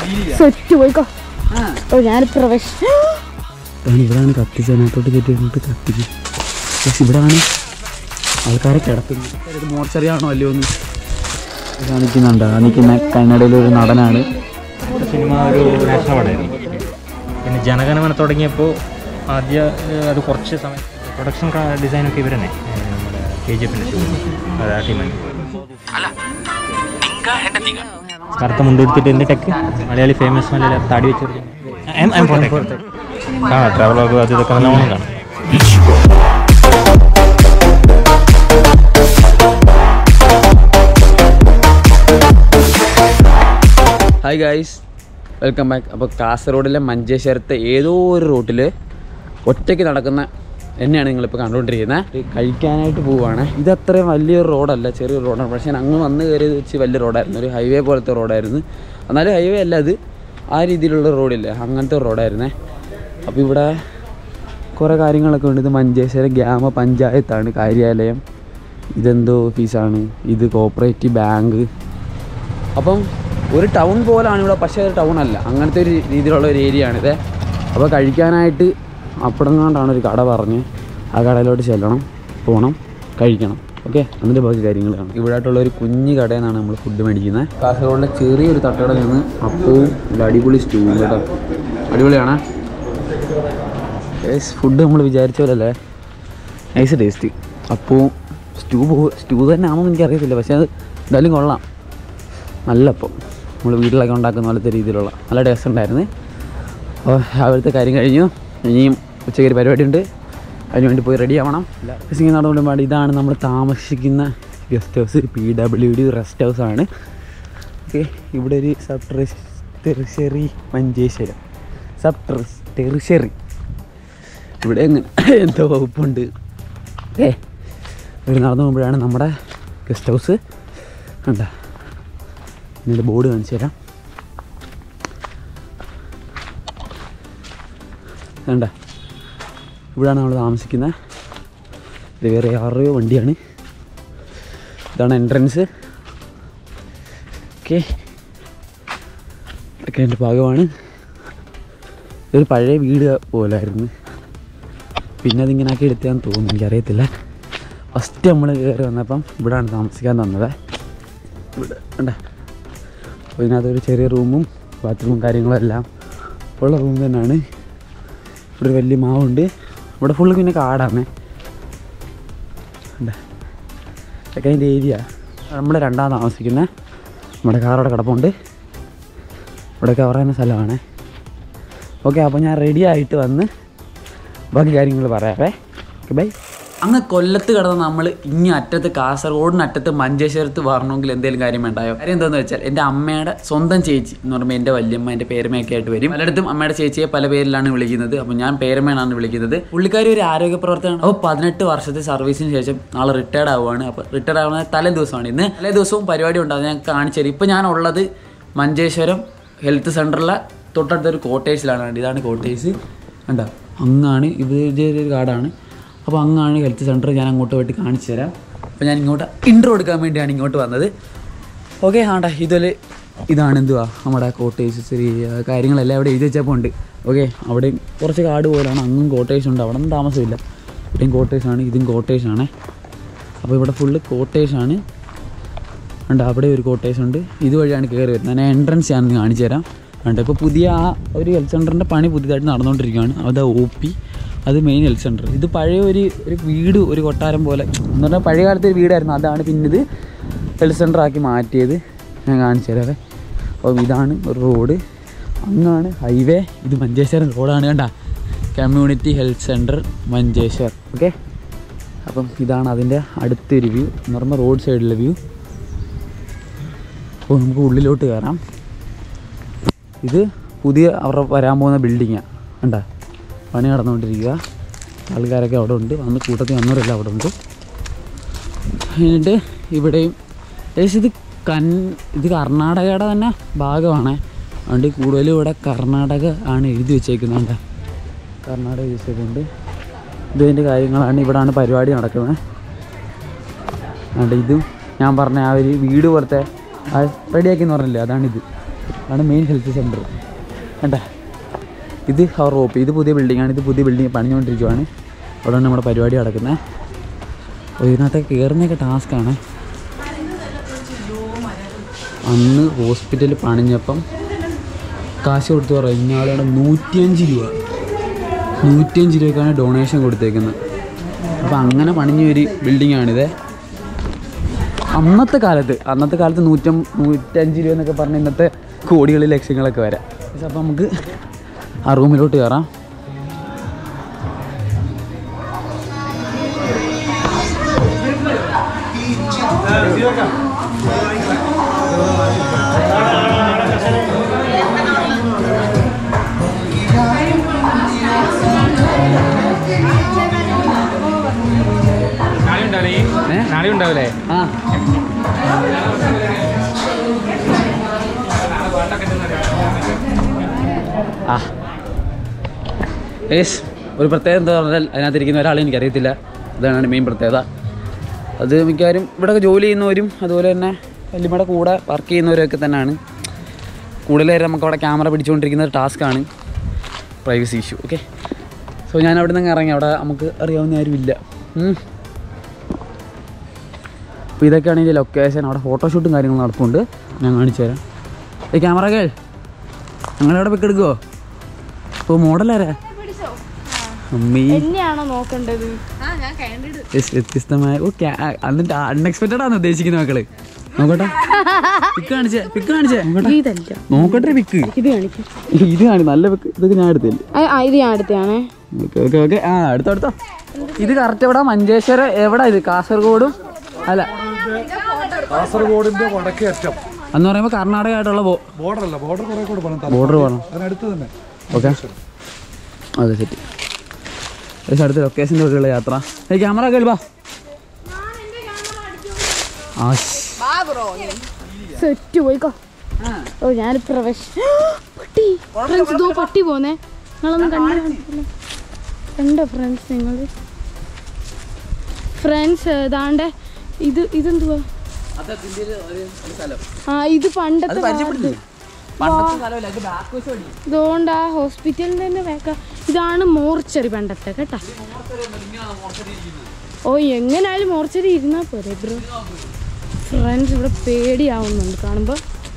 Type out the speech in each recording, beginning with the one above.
Set പോയിക്കോ ഓ ഞാൻ പ്രവേശ് ഇവിടാണ് കത്തിച്ച് അതിനകത്തോട്ട് കയറ്റിയിട്ട് കത്തിച്ച് പക്ഷെ ഇവിടാണ് ആൾക്കാരെ കിടത്തുന്നത് ഇത് മോർച്ചറിയാണോ അല്ലയോ എന്ന് കാണിക്കുന്നുണ്ട് ആ നിൽക്കുന്ന കന്നഡയിലെ ഒരു നടനാണ് സിനിമ ഒരു നാഷണൽ അവാർഡായിരുന്നു പിന്നെ ജനഗണമന തുടങ്ങിയപ്പോൾ ആദ്യ ഏഹ്, അത് കുറച്ച് സമയം പ്രൊഡക്ഷൻ ഡിസൈനൊക്കെ ഇവർ തന്നെ ഏഹ്, നമ്മുടെ കെ ജി എഫിൻ്റെ അത് ആ ടീമാണ് കറുത്ത മുണ്ടെടുത്തിട്ട് എൻ്റെ ടെക്ക് മലയാളി ഫേമസ് മലയാളി താടി വെച്ച് ആ ട്രാവലോഗ് അത് ഇതൊക്കെ നല്ലോണം കാണും ഹായ് ഗായ്സ് വെൽക്കം ബാക്ക് അപ്പോൾ കാസർഗോഡിലെ മഞ്ചേശ്വരത്തെ ഏതോ ഒരു റൂട്ടിൽ ഒറ്റയ്ക്ക് നടക്കുന്ന എന്നെയാണ് നിങ്ങളിപ്പോൾ കണ്ടുകൊണ്ടിരിക്കുന്നത് കഴിക്കാനായിട്ട് പോവുകയാണ് ഇത് അത്രയും വലിയൊരു റോഡല്ല ചെറിയൊരു റോഡാണ് പക്ഷേ ഞാൻ അങ്ങ് വന്ന് കയറിയത് വെച്ച് വലിയ റോഡായിരുന്നു ഒരു ഹൈവേ പോലത്തെ റോഡായിരുന്നു എന്നാലും ഹൈവേ അല്ല അത് ആ രീതിയിലുള്ള റോഡില്ല അങ്ങനത്തെ ഒരു റോഡായിരുന്നേ അപ്പോൾ ഇവിടെ കുറേ കാര്യങ്ങളൊക്കെ ഉണ്ട് ഇത് മഞ്ചേശ്വരം ഗ്രാമപഞ്ചായത്താണ് കാര്യാലയം ഇതെന്തോ ഓഫീസാണ് ഇത് കോപ്പറേറ്റീവ് ബാങ്ക് അപ്പം ഒരു ടൗൺ പോലാണ് ഇവിടെ പക്ഷേ ഒരു ടൗൺ അല്ല അങ്ങനത്തെ ഒരു രീതിയിലുള്ള ഒരു ഏരിയ ആണിത് അപ്പോൾ കഴിക്കാനായിട്ട് അപ്പടങ്ങാണ്ടാണ് ഒരു കട പറഞ്ഞ് ആ കടയിലോട്ട് ചെല്ലണം പോകണം കഴിക്കണം ഓക്കെ അതിൻ്റെ ബാക്കി കാര്യങ്ങളാണ് ഇവിടെ ആയിട്ടുള്ള ഒരു കുഞ്ഞു കടയിൽ നിന്നാണ് നമ്മൾ ഫുഡ് മേടിക്കുന്നത് കാസർഗോഡിലെ ചെറിയൊരു തട്ടുകട നിന്ന് അപ്പവും ഒരു അടിപൊളി സ്റ്റൂവും കേട്ടോ അടിപൊളിയാണ് ഫുഡ് നമ്മൾ വിചാരിച്ച പോലെ അല്ലേ നൈസ് ടേസ്റ്റ് അപ്പവും സ്റ്റൂ പോ സ്റ്റൂ തന്നെ ആണെന്ന് എനിക്കറിയത്തില്ല പക്ഷേ അത് എന്തായാലും കൊള്ളാം നല്ല അപ്പം നമ്മൾ വീട്ടിലൊക്കെ ഉണ്ടാക്കുന്ന പോലത്തെ രീതിയിലുള്ള നല്ല ടേസ്റ്റ് ഉണ്ടായിരുന്നു അപ്പോൾ രാവിലത്തെ കാര്യം കഴിഞ്ഞു ഇനിയും ഉച്ചയ്ക്ക് ഒരു പരിപാടി ഉണ്ട് അതിനുവേണ്ടി പോയി റെഡി ആവണം ഇങ്ങനെ നടന്നുകൊണ്ടുമ്പോൾ ഇതാണ് നമ്മൾ താമസിക്കുന്ന guest house P W D rest house ആണ് ഓക്കെ ഇവിടെ ഒരു sub treasury Manjeshwaram sub treasury ഇവിടെ എങ്ങനെ എന്തോ വകുപ്പുണ്ട് ഏ ഇവിടെ നടന്നു പോകുമ്പോഴാണ് നമ്മുടെ ഗസ്റ്റ് ഹൗസ് കണ്ട ഇതിൻ്റെ ബോർഡ് കാണിച്ചു തരാം കണ്ട ഇവിടെയാണ് നമ്മൾ താമസിക്കുന്നത് ഇത് വേറെ ആറോ വണ്ടിയാണ് ഇതാണ് എൻട്രൻസ് ഓക്കെ ഇതൊക്കെ എൻ്റെ ഭാഗമാണ് ഇതൊരു പഴയ വീട് പോലായിരുന്നു പിന്നെ അതിങ്ങനെ ആക്കി എടുത്താന്ന് തോന്നുന്നു എനിക്കറിയത്തില്ല ഫസ്റ്റ് നമ്മൾ കയറി വന്നപ്പം ഇവിടെയാണ് താമസിക്കാൻ തന്നത് ഇവിടെ ഉണ്ട് അപ്പോൾ ഇതിനകത്തൊരു ചെറിയ റൂമും ബാത്റൂമും കാര്യങ്ങളും എല്ലാം ഉള്ള റൂം തന്നെയാണ് ഇവിടെ ഒരു വലിയ മാവുണ്ട് ഇവിടെ ഫുള്ള് പിന്നെ കാടാണ് ഉണ്ട് ഇതൊക്കെ അതിൻ്റെ ഏരിയ നമ്മൾ രണ്ടാം താമസിക്കുന്നത് നമ്മുടെ കാറവിടെ കിടപ്പുണ്ട് ഇവിടെയൊക്കെ പറയുന്ന സ്ഥലമാണ് ഓക്കെ അപ്പോൾ ഞാൻ റെഡി ആയിട്ട് വന്ന് ബാക്കി കാര്യങ്ങൾ പറയാവേ ഓക്കെ ബൈ അങ്ങ് കൊല്ലത്ത് കിടന്ന് നമ്മൾ ഇങ്ങ് അറ്റത്ത് കാസർഗോഡിന് അറ്റത്ത് മഞ്ചേശ്വരത്ത് വരണമെങ്കിൽ എന്തെങ്കിലും കാര്യം വേണ്ടായോ കാര്യം എന്താണെന്ന് വെച്ചാൽ എൻ്റെ അമ്മയുടെ സ്വന്തം ചേച്ചി എന്ന് പറയുമ്പോൾ എൻ്റെ വല്യമ്മ എൻ്റെ പേരമ്മയൊക്കെ ആയിട്ട് വരും പലയിടത്തും അമ്മയുടെ ചേച്ചിയെ പല പേരിലാണ് വിളിക്കുന്നത് അപ്പോൾ ഞാൻ പേരമ്മയാണ് വിളിക്കുന്നത് പുള്ളിക്കാരി ഒരു ആരോഗ്യ പ്രവർത്തകമാണ് അപ്പോൾ പതിനെട്ട് വർഷത്തെ സർവീസിന് ശേഷം നാളെ റിട്ടയർഡ് ആവുകയാണ് അപ്പോൾ റിട്ടയർഡ് ആവുന്ന തലേ ദിവസമാണ് ഇന്ന് തലേ ദിവസവും പരിപാടി ഉണ്ടാകും ഞാൻ കാണിച്ചു തരും ഇപ്പോൾ ഞാൻ ഉള്ളത് മഞ്ചേശ്വരം ഹെൽത്ത് സെൻറ്ററിലെ തൊട്ടടുത്തൊരു കോട്ടേഴ്സിലാണ് കണ്ടത് ഇതാണ് കോട്ടേഴ്സ് കണ്ടോ അങ്ങാണ് ഇത് ഒരു കാർഡാണ് അപ്പോൾ അങ്ങാണ് ഹെൽത്ത് സെൻറ്റർ ഞാൻ അങ്ങോട്ട് പോയിട്ട് കാണിച്ചു തരാം അപ്പോൾ ഞാൻ ഇങ്ങോട്ട് ഇൻട്രോ എടുക്കാൻ വേണ്ടിയാണ് ഇങ്ങോട്ട് വന്നത് ഓക്കെ ആണ്ട ഇതിൽ ഇതാണ് എന്തുവാ നമ്മുടെ കോട്ടേഴ്സ് ചെറിയ കാര്യങ്ങളെല്ലാം അവിടെ എഴുതി വെച്ചപ്പോൾ ഉണ്ട് ഓക്കെ അവിടെയും കുറച്ച് കാട് പോലാണ് അങ്ങും കോട്ടേഴ്സ് ഉണ്ട് അവിടെ ഒന്നും താമസമില്ല ഇവിടെയും കോട്ടേഴ്സാണ് ഇതും കോട്ടേഴ്സാണ് അപ്പോൾ ഇവിടെ ഫുള്ള് കോട്ടേഴ്സാണ് ഉണ്ട് അവിടെ ഒരു കോട്ടേഴ്സ് ഉണ്ട് ഇതുവഴിയാണ് കയറി വരുന്നത് ഞാൻ എൻട്രൻസ് ഞാനൊന്ന് കാണിച്ചു തരാം ഉണ്ട് ഇപ്പോൾ പുതിയ ആ ഒരു ഹെൽത്ത് സെൻ്ററിൻ്റെ പണി പുതിയതായിട്ട് നടന്നുകൊണ്ടിരിക്കുകയാണ് അത് ഒ പി അത് മെയിൻ ഹെൽത്ത് സെൻറ്റർ ഇത് പഴയ ഒരു ഒരു വീട് ഒരു കൊട്ടാരം പോലെ എന്ന് പറഞ്ഞാൽ പഴയ കാലത്തെ ഒരു വീടായിരുന്നു അതാണ് പിന്നെ ഇത് ഹെൽത്ത് സെൻ്റർ ആക്കി മാറ്റിയത് ഞാൻ കാണിച്ചു തരാവേ അപ്പോൾ ഇതാണ് ഒരു റോഡ് അങ്ങാണ് ഹൈവേ ഇത് മഞ്ചേശ്വരം റോഡാണ് കണ്ട community health centre Manjeshwar okay അപ്പം ഇതാണ് അതിൻ്റെ അടുത്തൊരു വ്യൂ എന്ന് പറയുമ്പോൾ റോഡ് സൈഡിലെ വ്യൂ അപ്പോൾ നമുക്ക് ഉള്ളിലോട്ട് കയറാം ഇത് പുതിയ അവരുടെ വരാൻ പോകുന്ന ബിൽഡിങ്ങാണ് കണ്ട പണി നടന്നുകൊണ്ടിരിക്കുക ആൾക്കാരൊക്കെ അവിടെ ഉണ്ട് വന്ന് കൂട്ടത്തിൽ വന്നവരെല്ലാം അവിടെ ഉണ്ട് എന്നിട്ട് ഇവിടെയും ഏകദേശം ഇത് കൻ ഇത് കർണാടകയുടെ തന്നെ ഭാഗമാണ് അതുകൊണ്ട് കൂടുതലും ഇവിടെ കർണാടക ആണ് എഴുതി വെച്ചേക്കുന്നുണ്ട് കർണാടക എഴുതി വെച്ചേക്കുന്നുണ്ട് ഇതിൻ്റെ കാര്യങ്ങളാണ് ഇവിടാണ് പരിപാടി നടക്കുന്നത് അതുകൊണ്ട് ഇതും ഞാൻ പറഞ്ഞ ആ ഒരു വീട് പോലത്തെ റെഡിയാക്കി എന്ന് പറഞ്ഞില്ലേ അതാണിത് ആണ് മെയിൻ ഹെൽത്ത് സെൻറ്റർ കണ്ട ഇത് അവർ റോപ്പ് ഇത് പുതിയ ബിൽഡിംഗ് ആണ് ഇത് പുതിയ ബിൽഡിംഗ് പണിഞ്ഞുകൊണ്ടിരിക്കുവാണ് അവിടെയാണ് നമ്മുടെ പരിപാടി നടക്കുന്നത് അപ്പോൾ ഇതിനകത്തൊക്കെ കയറുന്നതൊക്കെ ടാസ്ക്കാണ് അന്ന് ഹോസ്പിറ്റലിൽ പണിഞ്ഞപ്പം കാശ് കൊടുത്ത് പറയും ഇന്നയാളുടെ നൂറ്റിയഞ്ച് രൂപ നൂറ്റിയഞ്ച് രൂപയ്ക്കാണ് ഡൊണേഷൻ കൊടുത്തേക്കുന്നത് അപ്പോൾ അങ്ങനെ പണിഞ്ഞ ഒരു ബിൽഡിങ്ങാണിത് അന്നത്തെ കാലത്ത് അന്നത്തെ കാലത്ത് നൂറ്റം നൂറ്റഞ്ച് രൂപ എന്നൊക്കെ പറഞ്ഞാൽ ഇന്നത്തെ കോടികളിൽ ലക്ഷങ്ങളൊക്കെ വരാം അപ്പോൾ നമുക്ക് ആ റൂമിലോട്ട് കയറാം നാളെ ഉണ്ടാവില്ലേ ഏ? നാളെ ഉണ്ടാവില്ലേ ആ ആ യേസ് ഒരു പ്രത്യേകത എന്താ പറഞ്ഞാൽ അതിനകത്തിരിക്കുന്ന ഒരാളെ എനിക്കറിയത്തില്ല അതാണ് മെയിൻ പ്രത്യേകത അത് മിക്കവാറും ഇവിടെയൊക്കെ ജോലി ചെയ്യുന്നവരും അതുപോലെ തന്നെ വല്യമ്മയുടെ കൂടെ വർക്ക് ചെയ്യുന്നവരൊക്കെ തന്നെയാണ് കൂടുതലേറെ നമുക്ക് അവിടെ ക്യാമറ പിടിച്ചുകൊണ്ടിരിക്കുന്ന ഒരു ടാസ്ക്കാണ് പ്രൈവസി ഇഷ്യൂ ഓക്കെ സോ ഞാൻ അവിടെ നിന്ന് ഇറങ്ങി അവിടെ നമുക്ക് അറിയാവുന്ന ആരും ഇല്ല ഉം. അപ്പോൾ ഇതൊക്കെയാണ് ഇതിൻ്റെ ലൊക്കേഷൻ അവിടെ ഫോട്ടോഷൂട്ടും കാര്യങ്ങളും നടപ്പുണ്ട് ഞാൻ കാണിച്ചു തരാം ഏ ക്യാമറ കേൾ ഞങ്ങളവിടെ പിക്ക് എടുക്കുമോ അപ്പോൾ മോഡലാരാ അമ്മീ എന്നെയാണോ നോക്കേണ്ടത് യെസ്, വ്യത്യസ്തമായ ഓ ക്യാ എന്നിട്ട് അൺഎക്സ്പെക്റ്റഡ് ആണ് ഉദ്ദേശിക്കുന്ന മക്കള് നോക്കട്ടെ പിക്ക് കാണിച്ചേ പിക്ക് കാണിച്ചേ നോക്കട്ടെ ഇതല്ല നോക്കട്ടെ പിക്ക് ഇത് കാണിക്കും ഇത് കാണി നല്ല പിക്ക് ഇതൊക്കെ ഞാൻ എടുത്തില്ലേ ആ, ആ ഇത് ഞാൻ അടുത്താണേ ഓക്കെ ഓക്കെ ഓക്കെ ആ അടുത്തോ അടുത്തോ ഇത് കറക്റ്റ് എവിടെ മഞ്ചേശ്വരം എവിടെ ഇത് കാസർഗോഡും അല്ല കാസർഗോഡിന്റെ വടക്കേ അറ്റം എന്ന് പറയുമ്പോൾ കർണാടക ആയിട്ടുള്ള ബോർഡർ അല്ല ബോർഡർ കുറെ കൂടെ പറഞ്ഞു ബോർഡർ വേണം അതിനടുത്ത് തന്നെ ഓക്കെ അതെ സെറ്റ് ഏകദേശം അടുത്ത ലൊക്കേഷൻ്റെ വഴിയുള്ള യാത്ര ഏയ് ക്യാമറ കേൾപ്പാ ആശ് സെറ്റ് പോയിക്കോ ഓ ഞാൻ പ്രവേശ പട്ടി ഫ്രണ്ട്സ് ഇതോ പട്ടി പോന്നേ നിങ്ങളൊന്നും കണ്ടു കണ്ടോ ഫ്രണ്ട്സ് നിങ്ങൾ ഫ്രണ്ട്സ് ഇതാണ്ട് ഇത് ഇതെന്തുവാ ആ ഇത് പണ്ടത്തെ വാർഡ്. ഇതുകൊണ്ട് ആ ഹോസ്പിറ്റലിൽ തന്നെ വേക്ക ഇതാണ് മോർച്ചറി പണ്ടത്തെ കേട്ടാ ഓ എങ്ങനായാലും മോർച്ചറി ഇരുന്നാ പോരെ ബ്രോ ഫ്രണ്ട്സ് ഇവിടെ പേടിയാവുന്നുണ്ട് കാണുമ്പോ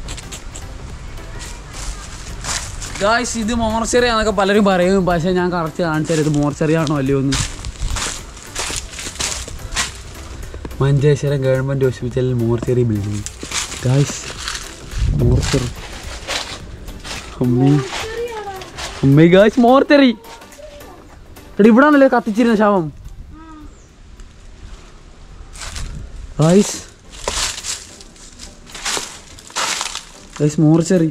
ഗായ്സ് ഇത് മോർച്ചറി ആണെന്നൊക്കെ പലരും പറയും പക്ഷേ ഞാൻ കറക്റ്റ് കാണിച്ചു തരാം ഇത് മോർച്ചറി ആണോ അല്ലയോ എന്ന് മഞ്ചേശ്വരം ഗവൺമെൻറ് ഹോസ്പിറ്റലിൽ മോർച്ചറി ബിൽഡിംഗ് ഗായ്സ് മോർച്ചറി അമ്മേ അമ്മേ ഗായ്സ് മോർച്ചറി എടി ഇവിടെ ആണല്ലേ കത്തിച്ചിരുന്ന ശവം guys guys mortuary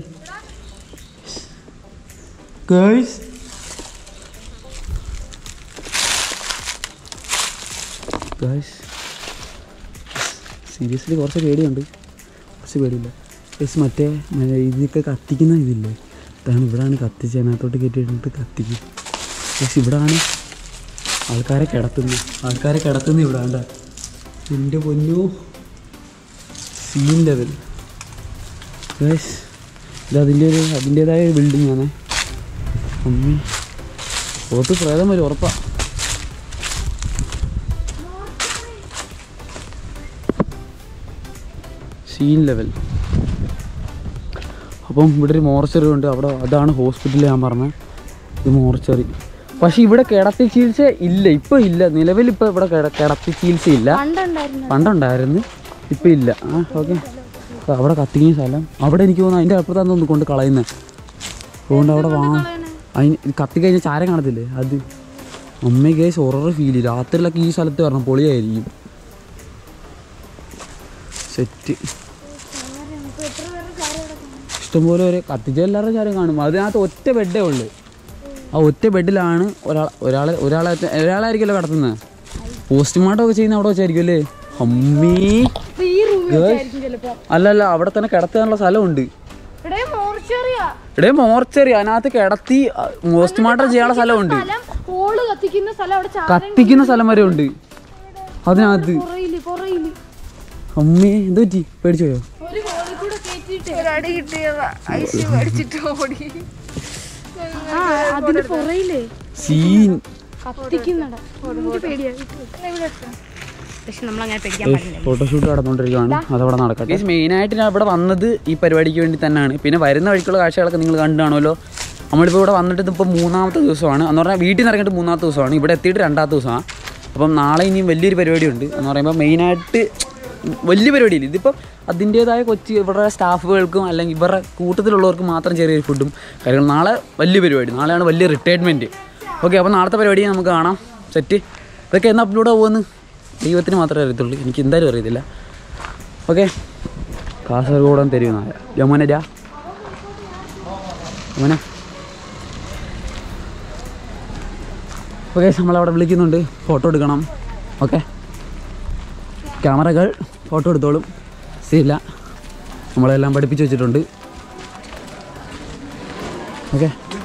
guys guys seriously കുറച്ച് പേടിയുണ്ട് കുറച്ച് പേടിയില്ല ഗൈസ് മറ്റേ മറ്റേ ഇതൊക്കെ കത്തിക്കുന്ന ഇതില്ലേ ഇതാണ് ഇവിടാണ് കത്തിച്ച് അതിനകത്തോട്ട് കയറ്റിയിട്ട് കത്തിക്കും ഗൈസ് ഇവിടാണ് ആൾക്കാരെ കിടത്തുന്നു ആൾക്കാരെ കിടത്തുന്നു ഇവിടെ വേണ്ട എൻ്റെ പൊന്നു സീൻ ലെവൽ ഗൈസ് ഇത് അതിൻ്റെ ഒരു അതിൻ്റേതായ ഒരു ബിൽഡിംഗ് ആണ് അമ്മി ഓട്ട് പ്രേതം വരും ഉറപ്പാ സീൻ ലെവൽ അപ്പം ഇവിടെ ഒരു മോർച്ചറി ഉണ്ട് അവിടെ അതാണ് ഹോസ്പിറ്റൽ ഞാൻ പറഞ്ഞത് ഇത് മോർച്ചറി പക്ഷെ ഇവിടെ കിടത്തി ചികിത്സ ഇല്ല ഇപ്പം ഇല്ല നിലവിൽ ഇപ്പം ഇവിടെ കിട- കിടത്തി ചികിത്സ ഇല്ല പണ്ടുണ്ടായിരുന്നു പണ്ടുണ്ടായിരുന്നു ഇപ്പം ഇല്ല ആ ഓക്കെ അവിടെ കത്തിക്കുന്ന സ്ഥലം അവിടെ എനിക്ക് തോന്നുന്നു അതിൻ്റെ അപ്പുറത്താണ് തോന്നുന്നു കൊണ്ട് കളയുന്നത് അതുകൊണ്ട് അവിടെ വാ അതിന് കത്തി കഴിഞ്ഞാൽ ചാരം കാണത്തില്ലേ അത് അമ്മ കേസ് ഹൊറർ ഫീൽ രാത്രിയിലൊക്കെ ഈ സ്ഥലത്ത് വരണം പൊളിയായിരിക്കും സെറ്റ് ഇഷ്ടംപോലെ ഒരു കത്തിച്ച എല്ലാവരുടെ ചാരം കാണും അതിനകത്ത് ഒറ്റ ബെഡേ ഉള്ളു ആ ഒറ്റ ബെഡിലാണ് ഒരാൾ ഒരാളെ ഒരാളെ ഒരാളായിരിക്കുമല്ലോ കിടത്തുന്നത് പോസ്റ്റ്മോർട്ടം ഒക്കെ ചെയ്യുന്ന അവിടെ വെച്ചായിരിക്കും അല്ലേ അമ്മീ ഈ റൂമിൽ വെച്ചായിരിക്കും ചിലപ്പോ അല്ല അല്ല അവിടെ തന്നെ കിടത്താനുള്ള സ്ഥലമുണ്ട് ഇവിടെ മോർച്ചറിയാ ഇവിടെ മോർച്ചറി അതിനകത്ത് കിടത്തി പോസ്റ്റ്മോർട്ടം ചെയ്യാനുള്ള സ്ഥലമുണ്ട് സ്ഥലം ഓള് കത്തിക്കുന്ന സ്ഥലം അവിടെ ചാരം കത്തിക്കുന്ന സ്ഥലം വരെ ഉണ്ട് അതിനകത്ത് പുറയില് പുറയില് അമ്മേ എന്ത് പറ്റി പേടിച്ചു പോയോ ഒരു ഹോളിൽ കൂടെ കയറ്റി ഒരടി കിട്ടിയതാ ഐസ് മേടിച്ചിട്ട് ഓടി ആ അതിന്റെ പുറയിലേ സീൻ കത്തിക്കുന്നട എനിക്ക് പേടിയാ പക്ഷെ നമ്മളങ്ങനെ പേടിക്കാൻ പാടില്ല ഫോട്ടോഷൂട്ട് നടന്നുകൊണ്ടിരിക്കുകയാണ് അതവിടെ നടക്കട്ടെ മെയിനായിട്ട് ഞാൻ ഇവിടെ വന്നത് ഈ പരിപാടിക്ക് വേണ്ടി തന്നെയാണ് പിന്നെ വരുന്ന വഴിക്കുള്ള കാഴ്ചകളൊക്കെ നിങ്ങൾ കണ്ടു കാണുമല്ലോ നമ്മളിപ്പോൾ ഇവിടെ വന്നിട്ട് ഇതിപ്പോൾ മൂന്നാമത്തെ ദിവസമാണ് എന്ന് പറഞ്ഞാൽ വീട്ടിൽ നിന്ന് ഇറങ്ങിയിട്ട് മൂന്നാമത്തെ ദിവസമാണ് ഇവിടെ എത്തിയിട്ട് രണ്ടാമത്തെ ദിവസമാണ് അപ്പം നാളെ ഇനിയും വലിയൊരു പരിപാടിയുണ്ട് എന്ന് പറയുമ്പോൾ മെയിനായിട്ട് വലിയ പരിപാടിയില്ല ഇതിപ്പം അതിൻ്റേതായ കൊച്ചി ഇവരുടെ സ്റ്റാഫുകൾക്കും അല്ലെങ്കിൽ ഇവരുടെ കൂട്ടത്തിലുള്ളവർക്ക് മാത്രം ചെറിയൊരു ഫുഡും കാര്യങ്ങളും നാളെ വലിയ പരിപാടി നാളെയാണ് വലിയ റിട്ടയർമെൻറ്റ് ഓക്കെ അപ്പോൾ നാളത്തെ പരിപാടി നമുക്ക് കാണാം സെറ്റ് ഇതൊക്കെ എന്നാ അപ്ലോഡ് ആവുമെന്ന് ദൈവത്തിന് മാത്രമേ അറിയത്തുള്ളൂ എനിക്ക് എന്തായാലും അറിയത്തില്ല ഓക്കെ കാസർഗോഡൻ തെരുവുന്നായ യമുന ജാ യമുന ഓക്കെ നമ്മളവിടെ വിളിക്കുന്നുണ്ട് ഫോട്ടോ എടുക്കണം ഓക്കെ ക്യാമറകൾ ഫോട്ടോ എടുത്തോളും സീല്ല നമ്മളെല്ലാം പഠിപ്പിച്ച് വെച്ചിട്ടുണ്ട് ഓക്കെ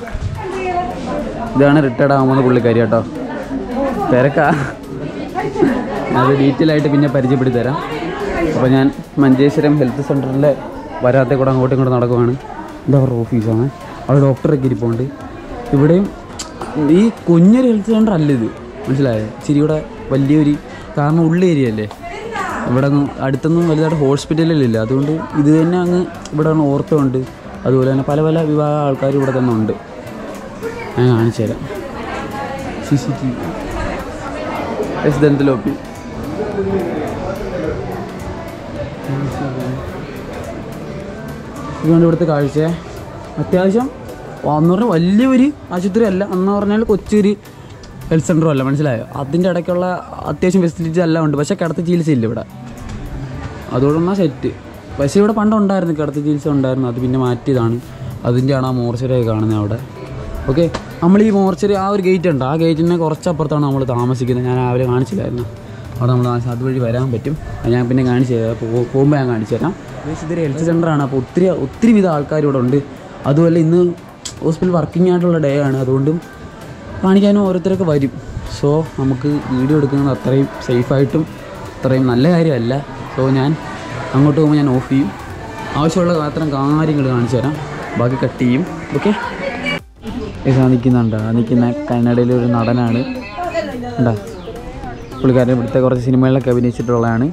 ഇതാണ് റിട്ടയർഡ് ആകുമ്പോൾ പുള്ളിക്കാരി കേട്ടോ തിരക്കാ അത് ഡീറ്റെയിൽ ആയിട്ട് പിന്നെ പരിചയപ്പെടുത്തി തരാം അപ്പോൾ ഞാൻ മഞ്ചേശ്വരം ഹെൽത്ത് സെൻറ്ററിലെ വരാത്തെ കൂടെ അങ്ങോട്ടും ഇങ്ങോട്ടും നടക്കുവാണ് ഇത് അവരുടെ ഓഫീസാണ് അവിടെ ഡോക്ടറൊക്കെ ഇരിപ്പുണ്ട് ഇവിടെയും ഈ കുഞ്ഞൊരു ഹെൽത്ത് സെൻറ്റർ അല്ല ഇത് മനസ്സിലായോ ഇച്ചിരി കൂടെ വലിയൊരു കാരണം ഉള്ള ഏരിയ അല്ലേ ഇവിടെ അങ്ങ് അടുത്തൊന്നും വലുതായിട്ട് ഹോസ്പിറ്റലിലില്ല അതുകൊണ്ട് ഇത് തന്നെ അങ്ങ് ഇവിടെ അങ്ങ് ഓർത്തോ ഉണ്ട് അതുപോലെ തന്നെ പല പല വിഭാഗം ആൾക്കാർ ഇവിടെ തന്നെ ഉണ്ട് ഞാൻ കാണിച്ചു തരാം C C T V S ദന്തലോപ്പി ഇതുകൊണ്ട് ഇവിടുത്തെ കാഴ്ച അത്യാവശ്യം എന്ന് പറഞ്ഞാൽ വലിയൊരു ആശുപത്രി അല്ല എന്ന് പറഞ്ഞാൽ കൊച്ചൊരു ഹെൽത്ത് സെൻ്ററും അല്ല മനസ്സിലായോ അതിൻ്റെ ഇടയ്ക്കുള്ള അത്യാവശ്യം ഫെസിലിറ്റീസ് എല്ലാം ഉണ്ട് പക്ഷേ കിടത്തി ചികിത്സയില്ല ഇവിടെ അതുകൊണ്ടാണ് സെറ്റ് പക്ഷേ ഇവിടെ പണ്ട് ഉണ്ടായിരുന്നു കിടത്തി ചികിത്സ ഉണ്ടായിരുന്നു അത് പിന്നെ മാറ്റിയതാണ് അതിൻ്റെയാണ് ആ മോർച്ചറി കാണുന്നത് അവിടെ ഓക്കെ നമ്മൾ ഈ മോർച്ചറി ആ ഒരു ഗേറ്റ് ഉണ്ട് ആ ഗേറ്റിന് കുറച്ചപ്പുറത്താണ് നമ്മൾ താമസിക്കുന്നത് ഞാൻ രാവിലെ കാണിച്ചില്ലായിരുന്നു അവിടെ നമ്മൾ താമസം അതുവഴി വരാൻ പറ്റും അത് ഞാൻ പിന്നെ കാണിച്ചു തരാം പോ- പോകുമ്പോൾ ഞാൻ കാണിച്ചു തരാം ഏകദേശം ഇതൊരു ഹെൽത്ത് സെൻ്ററാണ് അപ്പോൾ ഒത്തിരി ഒത്തിരി വിധ ആൾക്കാർ ഇവിടെ ഉണ്ട് അതുപോലെ ഇന്ന് ഹോസ്പിറ്റൽ വർക്കിംഗ് ആയിട്ടുള്ള ഡേ ആണ് അതുകൊണ്ടും കാണിക്കാനും ഓരോരുത്തരൊക്കെ വരും സോ നമുക്ക് വീഡിയോ എടുക്കുന്നത് അത്രയും സേഫായിട്ടും അത്രയും നല്ല കാര്യമല്ല സോ ഞാൻ അങ്ങോട്ട് പോകുമ്പോൾ ഞാൻ ഓഫ് ചെയ്യും ആവശ്യമുള്ള മാത്രം കാര്യങ്ങൾ കാണിച്ചു തരാം ബാക്കി കട്ട് ചെയ്യും ഓക്കെ ഇതാ നിൽക്കുന്നുണ്ട് ആ നിൽക്കുന്ന കന്നഡയിലെ ഒരു നടനാണ് ഉണ്ടാ പുള്ളിക്കാരൻ ഇവിടുത്തെ കുറച്ച് സിനിമകളിലൊക്കെ അഭിനയിച്ചിട്ടുള്ളതാണ്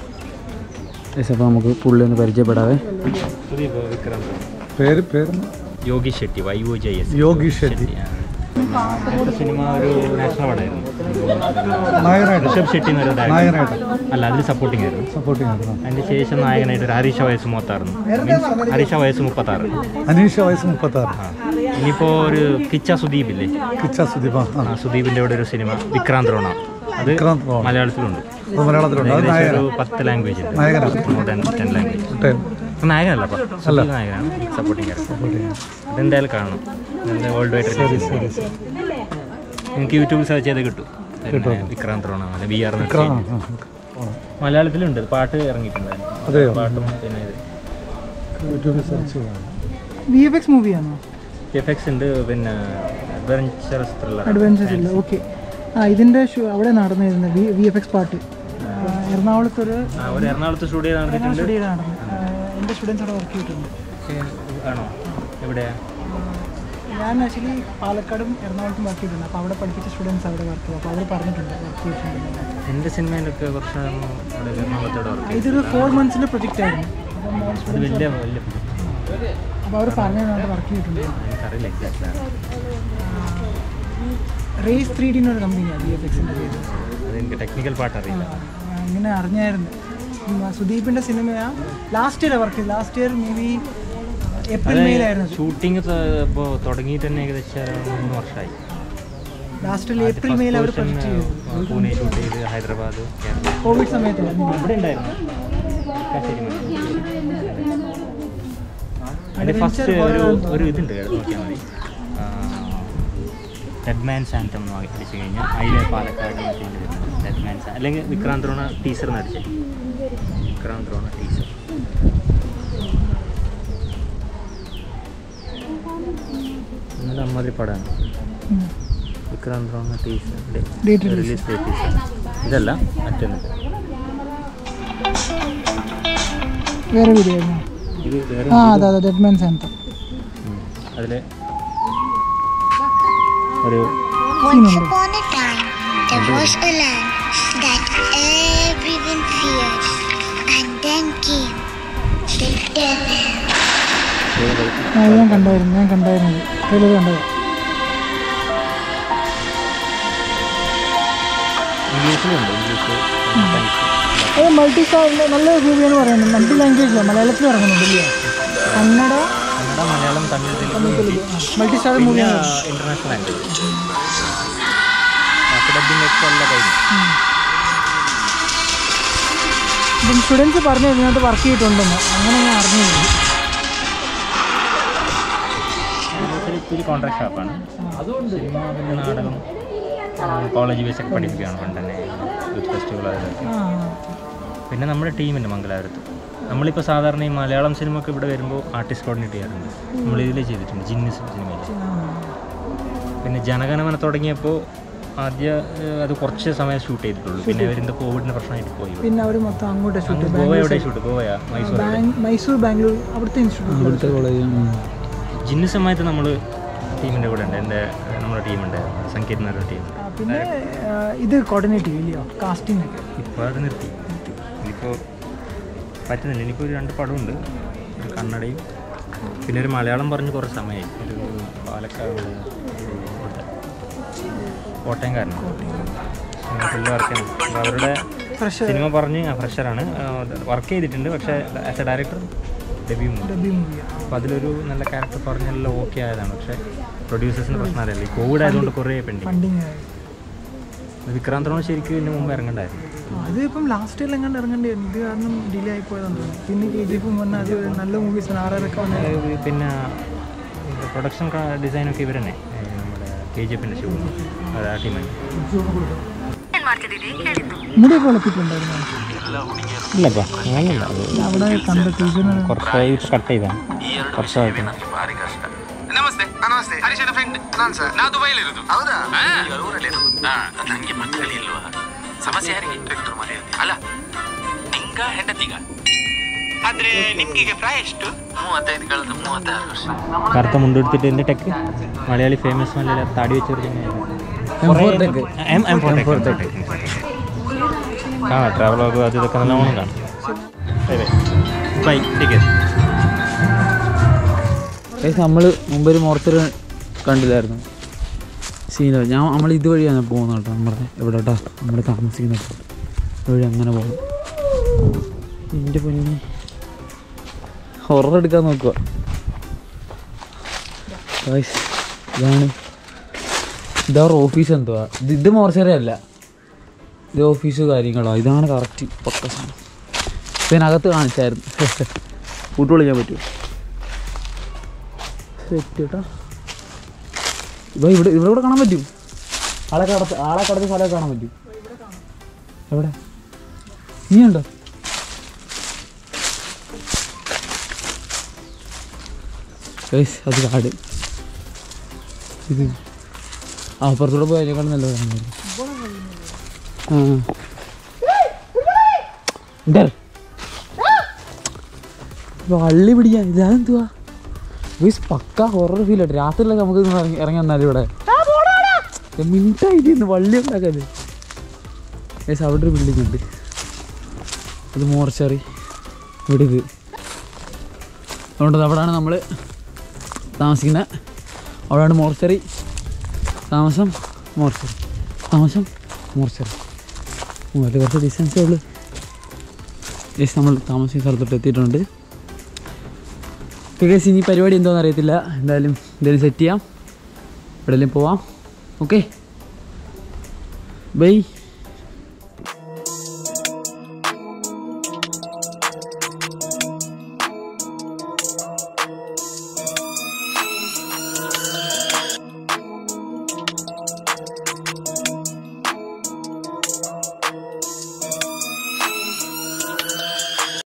യെസ് അപ്പോൾ നമുക്ക് പുള്ളി ഒന്ന് പരിചയപ്പെടാവേ സുദീപ് വിക്രാന്ത് പേര് പേര് Yogi Shetty Y O J S Yogi Shetty അങ്ങനത്തെ സിനിമ ഒരു നാഷണൽ അവാർഡായിരുന്നു നായകനായിട്ട് ഋഷഭ് ഷെട്ടി എന്നൊരു director. നായകനായിട്ട് അല്ല അതിൽ സപ്പോർട്ടിംഗ് ആയിരുന്നു സപ്പോർട്ടിങ് ആയിരുന്നു അതിന് ശേഷം നായകനായിട്ട് ഒരു ഹരീഷ വയസ്സ് മുപ്പത്താറുന്നു മീൻസ് ഹരീഷ വയസ്സ് മുപ്പത്താറ് അനീഷ വയസ്സ് മുപ്പത്തി ആറ് ഇനിയിപ്പോൾ ഒരു കിച്ച സുദീപ് ഇല്ലേ കിച്ച സുദീപ ആ ആ സുദീപിൻ്റെ കൂടെ ഒരു സിനിമ വിക്രാന്ത് റോണ അത് വിക്രാന്ത് റോണ. മലയാളത്തിലുണ്ട് അത് മലയാളത്തിലുണ്ട് അത് ഏകദേശം നായകനാണ് ഒരു പത്ത് ലാംഗ്വേജ് ഉണ്ട് നായകനാണ്. More than ten language time. നായകനല്ല അപ്പോൾ സുദീപ് നായകനാണ് സപ്പോർട്ടിംഗ് ഇതെന്തായാലും കാണണം ഇതിൻ്റെ വേൾഡ് വൈഡ് റിലീസ് നിങ്ങൾക്ക് യൂട്യൂബിൽ സെർച്ച് ചെയ്ത് കിട്ടും പിന്നെ വിക്രാന്ത് റോണ അങ്ങനെ വി ആർ ആ, ആ, ആ. മലയാളത്തിലുണ്ട് പാട്ട് ഇറങ്ങിയിട്ടുണ്ടായിരുന്നു അതെയോ പാട്ടും പിന്നെ ഇത് യൂട്യൂബിൽ സെർച്ച് ചെയ്യാം വി എഫ് എക്സ് മൂവിയാണോ എഫക്ട്സ് ഉണ്ട് പിന്നെ അഡ്വഞ്ചറസ് ത്രില്ലർ അഡ്വഞ്ചർ ഇല്ല ഓക്കെ ആ ഇതിൻ്റെ ഷൂ അവിടെ നടന്നിരുന്നു വി വി എഫ് എക്സ് പാട്ട് ആ, എറണാകുളത്തൊരു ഒരു എറണാകുളത്ത് സ്റ്റുഡിയോ നടന്നിട്ടുണ്ട് സ്റ്റുഡിയോ നടന്നു ആ, എൻ്റെ സ്റ്റുഡൻസ് അവിടെ വർക്ക് ചെയ്തിട്ടുണ്ട് ആണോ എവിടെയാ ഞാൻ ആക്ച്വലി പാലക്കാടും എറണാകുളത്തും വർക്ക് ചെയ്തിട്ടുണ്ട് അപ്പോൾ അവിടെ പഠിപ്പിച്ച സ്റ്റുഡൻസ് അവിടെ വർക്ക് ചെയ്തു അപ്പോൾ അവർ പറഞ്ഞിട്ടുണ്ട് വർക്ക് ചെയ്തിട്ടുണ്ട് എൻ്റെ സിനിമയിലൊക്കെ കുറച്ച് അവിടെ എറണാകുളത്തോടെ വർക്ക് ചെയ്തു ഇതൊരു ഫോർ മന്ത്സിൻ്റെ പ്രൊജക്റ്റ് ആയിരുന്നു അപ്പം അത് വലിയ വലിയ അപ്പോൾ അവർ പറഞ്ഞതിനകത്ത് വർക്ക് ചെയ്തിട്ടുണ്ട് എനിക്കറിയില്ല എക്സാക്ട് റേസ് ത്രീ ഡി എന്നൊരു കമ്പനിയാണ് വി എഫ് എക്സിൻ്റെ പേര് അത് എനിക്ക് ടെക്നിക്കൽ പാർട്ട് അറിയില്ല ഞാൻ ഇങ്ങനെ അറിഞ്ഞായിരുന്നു ഉം, സുദീപിൻ്റെ സിനിമയാ ലാസ്റ്റ് ഇയർ വർക്ക് ചെയ്തു last year maybe April മെയിലായിരുന്നു ഷൂട്ടിംഗ് ഇപ്പോൾ തുടങ്ങിയിട്ട് തന്നെ ഏകദേശം മൂന്ന് വർഷമായി ലാസ്റ്റിൽ ഏപ്രിൽ മെയിൽ അവർ പ്രൊജക്റ്റ് ചെയ്തു പൂനെ ഷൂട്ട് ചെയ്ത് ഹൈദരാബാദ് കേരള കോവിഡ് സമയത്തായിരുന്നു ഇവിടെ ഉണ്ടായിരുന്നു കാശ്മീരി അതിൻ്റെ ഫസ്റ്റ് ഒരു ഒരു ഇതുണ്ട് കേട്ടോ നോക്കിയാൽ മതി ഡെഡ് മാൻ സാൻറ്റം എന്ന് അടിച്ചു കഴിഞ്ഞാൽ അതിലെ പാലക്കാട് ഡെഡ് മാൻ സാൻ അല്ലെങ്കിൽ വിക്രാന്ത് റോണ ടീച്ചർ എന്ന് അടിച്ചേ വിക്രാന്ത് റോണ ടീച്ചർ നല്ല അമ്മാതിരി പടമാണ് Vikrant Rona teacher Date release. Release date ഇതല്ല മറ്റൊന്ന് വേറെ വീഡിയോ ആയിരുന്നു ഇത് വേറെ ആ അതെ അതെ ഡെഡ് മാൻ സെൻറ്റർ അതിൽ ഒരു Once upon a time, there was a land that everyone feared. And then came the devil. ആ ഞാൻ കണ്ടായിരുന്നു ഞാൻ കണ്ടായിരുന്നു ട്രെയിലർ കണ്ടത് ഇംഗ്ലീഷിലുണ്ട് ഇംഗ്ലീഷ് ഫ്രഞ്ച് അത് മൾട്ടി സ്റ്റാറിൻ്റെ നല്ല മൂവിയാണ് പറയുന്നത് മൾട്ടി ലാംഗ്വേജിലാണ് മലയാളത്തിൽ ഇറങ്ങുന്നുണ്ട് ഇല്ലയോ കന്നഡ കന്നഡ മലയാളം തമിഴ് തെലുങ്ക് മൾട്ടി സ്റ്റാർ പിന്നെ മൂവിയാണ് ഇന്റർനാഷണൽ ലാംഗ്വേജ് ഡബിംഗ് ഒക്കെ എല്ലാം കഴിഞ്ഞു ഇപ്പം സ്റ്റുഡൻസ് പറഞ്ഞു ഇതിനകത്ത് വർക്ക് ചെയ്തിട്ടുണ്ടെന്ന് അങ്ങനെ ഞാൻ അറിഞ്ഞില്ല ഇത്തിരി ഇത്തിരി കോൺട്രാക്ട് ഷാപ്പാണ് സിനിമ പിന്നെ നാടകം കോളേജ് ബേസൊക്കെ പഠിപ്പിക്കുകയാണ് പണ്ട് തന്നെ യൂത്ത് ഫെസ്റ്റിവൽ അതൊക്കെ ആ പിന്നെ നമ്മുടെ ടീമുണ്ട് മംഗലാപുരത്ത് നമ്മളിപ്പോൾ സാധാരണ ഈ മലയാളം സിനിമ ഒക്കെ ഇവിടെ വരുമ്പോൾ ആർട്ടിസ്റ്റ് കോർഡിനേറ്റ് ചെയ്യാറുണ്ട് നമ്മൾ ഇതിൽ ചെയ്തിട്ടുണ്ട് ജിന്നിസ് സിനിമയിൽ പിന്നെ ജനഗണമന തുടങ്ങിയപ്പോൾ ആദ്യ ഏഹ്, അത് കുറച്ച് സമയം ഷൂട്ട് ചെയ്തിട്ടുള്ളൂ പിന്നെ അവരിൻ്റെ കോവിഡിൻ്റെ പ്രശ്നമായിട്ട് പോയി പിന്നെ അവർ മൊത്തം അങ്ങോട്ട് ഷൂട്ട് അങ്ങ് ഗോവ എവിടെ ഷൂട്ട് ഗോവയാ മൈസൂർ മൈസൂർ ബാംഗ്ലൂർ അവിടുത്തെ ഇൻസ്റ്റിറ്റ്യൂട്ട് ഇവിടുത്തെ കോളേജ് ജിന്നു സമയത്ത് നമ്മൾ ടീമിൻ്റെ കൂടെ ഉണ്ട് എൻ്റെ നമ്മുടെ ടീമുണ്ട് സംഗീത് എന്നൊരു ടീം പിന്നെ ആ, ഇത് കോർഡിനേറ്റ് ചെയ്യും ഇല്ലയോ കാസ്റ്റിംഗ് ഒക്കെ ഇപ്പോൾ അത് നിർത്തി ഇനിയിപ്പോൾ പറ്റുന്നില്ല ഇനിയിപ്പോൾ ഒരു രണ്ട് പടമുണ്ട് ഒരു കന്നഡയും പിന്നെ ഒരു മലയാളം പറഞ്ഞ് കുറേ സമയമായി ഒരു പാലക്കാട് ഒരു ഇവിടുത്തെ കോട്ടയംകാരനാണ് ഫുള്ള് വർക്ക് ചെയ്യുന്നത് അപ്പോൾ അവരുടെ ഫ്രഷ് സിനിമ പറഞ്ഞ് ഫ്രഷറാണ് വർക്ക് ചെയ്തിട്ടുണ്ട് പക്ഷേ ആസ് എ ഡയറക്ടർ ഡെബ്യൂ ഡബി മൂവിയാണ് അപ്പോൾ അതിലൊരു നല്ല ക്യാരക്ടർ പറഞ്ഞെല്ലാം ഓക്കെ ആയതാണ് പക്ഷേ പ്രൊഡ്യൂസേഴ്സിന് പ്രശ്നം അറിയില്ല ഈ കോവിഡ് ആയതുകൊണ്ട് കുറേ പെൻഡിങ് ഫണ്ടിങ് വിക്രാന്തറോട് ശരിക്കും ഇതിന് മുമ്പ് ഇറങ്ങണ്ടായിരുന്നു അത് ഇപ്പം ലാസ്റ്റ് ഇയർ എങ്ങാണ്ട് ഇറങ്ങേണ്ടിയിരുന്നു ഇത് കാരണം ഡിലേ ആയി പോയതെന്ന് തോന്നുന്നു പിന്നെ കെ ജി എഫും വന്നാൽ അത് നല്ല മൂവീസ് ആറരൊക്കെ വന്നത് അതായത് പിന്നെ പ്രൊഡക്ഷൻ ഡിസൈനൊക്കെ ഇവർ തന്നെ നമ്മുടെ കെ ജി എഫിൻ്റെ ഷൂ അത് ആ ടീമാണ് മുടിയൊക്കെ വളർത്തിയിട്ടുണ്ടായിരുന്നു ഇല്ലപ്പാ അങ്ങനെയല്ല അത് അവിടെ കണ്ടിട്ട് ഇതിന് കുറച്ചായി കട്ട് ചെയ്താണ് കുറച്ചായിട്ട് ನಮಸ್ತೆ ನಮಸ್ತೆ ಹರೀಶನ ಫ್ರೆಂಡ್ ನಾನು ಸರ್ ನಾ ದುಬೈಲಿರೋದು ಹೌದಾ ನಂಗೆ ಮಕ್ಕಳಿಲ್ವಾ ಸಮಸ್ಯೆ ಯಾರಿಗೆ ಡಾಕ್ಟರ್ ಮನೆ ಅಲ್ಲ ನಿಂಗ ಹೆಂಡತಿಗ ಆದ್ರೆ ನಿಮ್ಗೆ ಪ್ರಾಯ ಎಷ್ಟು ಮೂವತ್ತೈದು ಕಳೆದ ಮೂವತ್ತಾರು ವರ್ಷ കറുത്ത മുണ്ടെടുത്തിട്ട് എൻ്റെ ടെക്ക് മലയാളി ഫേമസ് മലയാളി താടി വെച്ചവർക്ക് എം എം ഫോർ ടെക് കാണാം ട്രാവലോഗ് അത് ഇതൊക്കെ നല്ലോണം കാണാം bye bye bye take care ഏകദേശം നമ്മൾ മുമ്പ് ഒരു മോർച്ചറി കണ്ടില്ലായിരുന്നു സീന ഞാൻ നമ്മൾ ഇതുവഴിയാണ് പോകുന്നത് കേട്ടോ നമ്മുടെ എവിടെ കേട്ടോ നമ്മൾ താമസിക്കുന്നത് ഇതുവഴി അങ്ങനെ പോകും എൻ്റെ പൊന്നി ഹൊറർ എടുക്കാൻ നോക്കുക Guys, ഇതാണ് ഇതാ ഓഫീസ് എന്തുവാ ഇത് ഇത് മോർച്ചറി അല്ല ഇത് ഓഫീസ് കാര്യങ്ങളോ ഇതാണ് കറക്റ്റ് പക്ക സാധനം ഇതിനകത്ത് കാണിച്ചായിരുന്നു കൂട്ട് വിളിക്കാൻ പറ്റുമോ സെറ്റ് കേട്ടോ ഇപ്പൊ ഇവിടെ ഇവിടെ ഇവിടെ കാണാൻ പറ്റും ആളെ കടത്ത് ആളെ കടത്ത് സ്ഥലമൊക്കെ കാണാൻ പറ്റും എവിടെ നീ ഉണ്ടോ ഗൈസ് അത് കാട് ഇത് ആ അപ്പുറത്തൂടെ പോയി അതിനേക്കാളും നല്ല കാണുന്നത് ആ എന്താ വള്ളി പിടിക്കാൻ ഇതെന്തുവാ ഗൈസ് പക്ക ഹൊറർ ഫീൽ ആയിട്ട് രാത്രിയിലൊക്കെ നമുക്ക് ഇന്ന് ഇറങ്ങി ഇറങ്ങി വന്നാലും ഇവിടെ മിനിറ്റായിട്ട് ഇന്ന് വള്ളി ഉണ്ടാക്കാത് ഗൈസ് അവിടെ ഒരു ബിൽഡിംഗ് ഉണ്ട് അത് മോർച്ചറി ഇവിടെ ഇത് അതുകൊണ്ട് അവിടെയാണ് നമ്മൾ താമസിക്കുന്നത് അവിടെയാണ് മോർച്ചറി താമസം മോർച്ചറി താമസം മോർച്ചറി അതിൽ കുറച്ച് ഡിസ്റ്റൻസേ ഉള്ളൂ ഗൈസ് നമ്മൾ താമസിക്കുന്ന സ്ഥലത്തോട്ട് എത്തിയിട്ടുണ്ട് ഗൈസ് ഇനി പരിപാടി എന്തോന്ന് അറിയത്തില്ല എന്തായാലും എന്തെങ്കിലും സെറ്റ് ചെയ്യാം എവിടെയെങ്കിലും പോവാം ഓക്കെ ബൈ